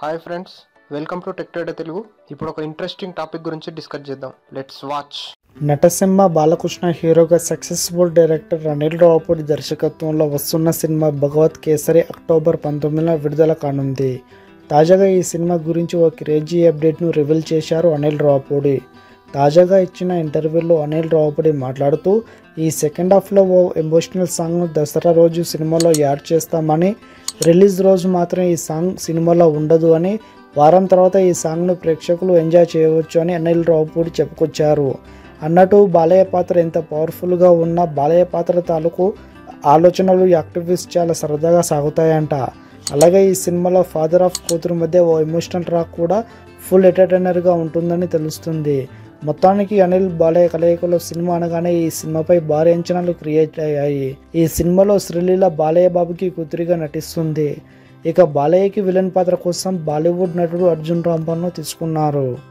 hi friends welcome to tech trader Telugu ఇప్పుడు ఒక interesting topic గురించి డిస్కస్ చేద్దాం లెట్స్ వాచ్ నటసింహ బాలకృష్ణ హీరోగా సక్సెస్ఫుల్ డైరెక్టర్ అనిల్ రావుపూడి దర్శకత్వంలో వస్తున్న సినిమా భగవత్ కేసరి అక్టోబర్ పంతొమ్మిదిన విడుదల కానుంది తాజాగా ఈ సినిమా గురించి ఓ క్రేజీ అప్డేట్ను రివీల్ చేశారు అనిల్ రావుపూడి తాజాగా ఇచ్చిన ఇంటర్వ్యూలో అనిల్ రావుపూడి మాట్లాడుతూ ఈ సెకండ్ హాఫ్లో ఓ ఎమోషనల్ సాంగ్ను దసరా రోజు సినిమాలో యాడ్ చేస్తామని రిలీజ్ రోజు మాత్రం ఈ సాంగ్ సినిమాలో ఉండదు అని వారం తర్వాత ఈ సాంగ్ను ప్రేక్షకులు ఎంజాయ్ చేయవచ్చు అని అనిల్ రావుపూడి చెప్పుకొచ్చారు అన్నట్టు బాలయ్య పాత్ర ఎంత పవర్ఫుల్గా ఉన్నా బాలయ్య పాత్ర తాలూకు ఆలోచనలు యాక్టివిటీస్ చాలా సరదాగా సాగుతాయంట అలాగే ఈ సినిమాలో ఫాదర్ ఆఫ్ కూతురు మధ్య ఓ ఎమోషనల్ ట్రాక్ కూడా ఫుల్ ఎంటర్టైనర్గా ఉంటుందని తెలుస్తుంది మొత్తానికి అనిల్ బాలయ్య కలయికలో సినిమా అనగానే ఈ సినిమాపై భారీ అంచనాలు క్రియేట్ అయ్యాయి ఈ సినిమాలో శ్రీలీల బాలయ్య బాబుకి కూతురిగా నటిస్తుంది ఇక బాలయ్యకి విలన్ పాత్ర కోసం బాలీవుడ్ నటుడు అర్జున్ రాంపాల్ను తీసుకున్నారు